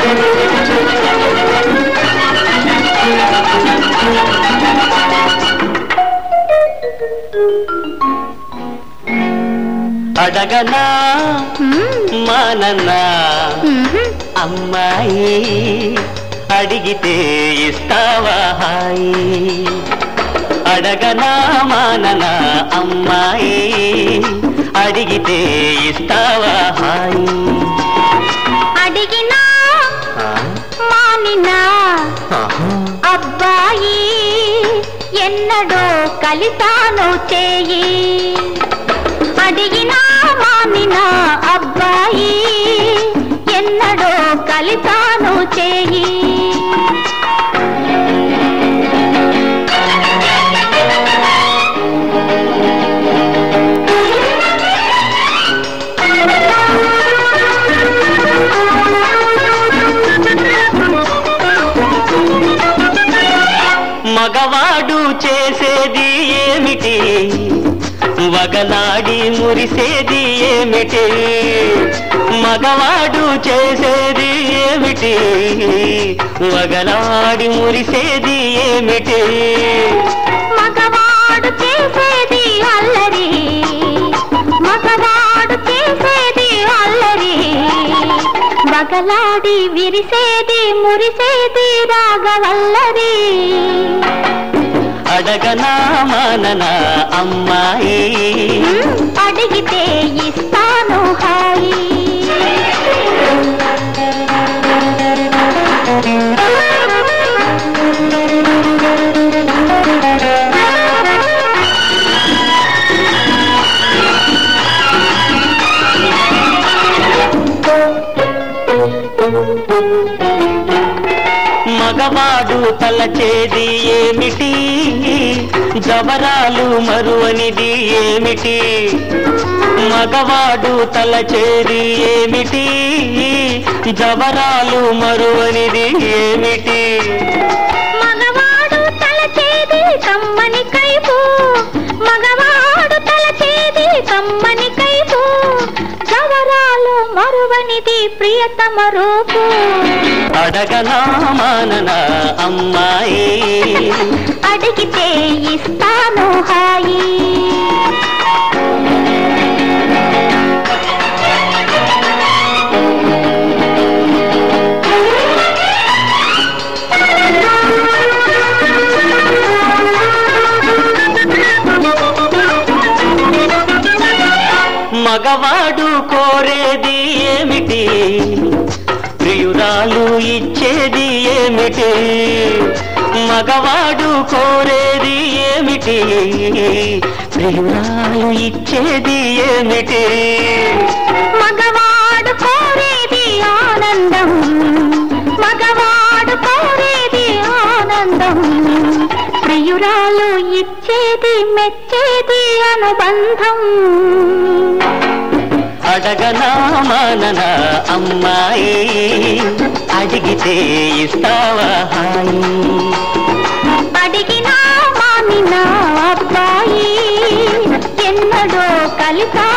అడగనా మానన్నా అమ్మాయి అడిగితే ఇస్తావా హాయి అడగనా మాననా అమ్మాయి అడిగితే ఇస్తావా హాయి అడిగినా ఆ? మానినా ఆహా. అబ్బాయి ఎన్నడో కలితాను చేయి అడిగినా మానినా అబ్బాయి ఎన్నడో కలితాను చేయి మగవాడు చేసేది ఏమిటి వగలాడి మురిసేది ఏమిటి మగవాడు చేసేది ఏమిటి వగలాడి మురిసేది ఏమిటి మగవాడు చేసేది అల్లరి మగవాడు చేసేది అల్లరి బగలాడి విరిసేది మురిసేది రాగవల్లరి అడగనా మాననా అమ్మాయి అడిగితే ఇస్తాను హాయి మగవాడు తలచేది ఏమిటి జవరాలు మరువనిది ఏమిటి మగవాడు తలచేది ఏమిటి జవరాలు మరువనిది ఏమిటి మగవాడు తలచేది కమ్మని కైపు మగవాడు తలచేది కమ్మని కైపు గవరాలు మరువనిది ప్రియతమ రూపు అడగనా మాననా అమ్మాయి అడిగితే ఇస్తాను హాయి మగవాడు కోరేది ఏమిటి ప్రియురాలు ఇచ్చేది ఏమిటి మగవాడు కోరేది ఏమిటి ప్రియురాలు ఇచ్చేది ఏమిటి మగవాడు కోరేది ఆనందం మగవాడు కోరేది ఆనందం ప్రియురాలు ఇచ్చేది మెచ్చేది అనుబంధం అడగనా మాననా అమ్మాయి అడిగితే ఇస్తావా హాయి అడిగినా మానినా అబ్బాయి ఎన్నడో కలిసా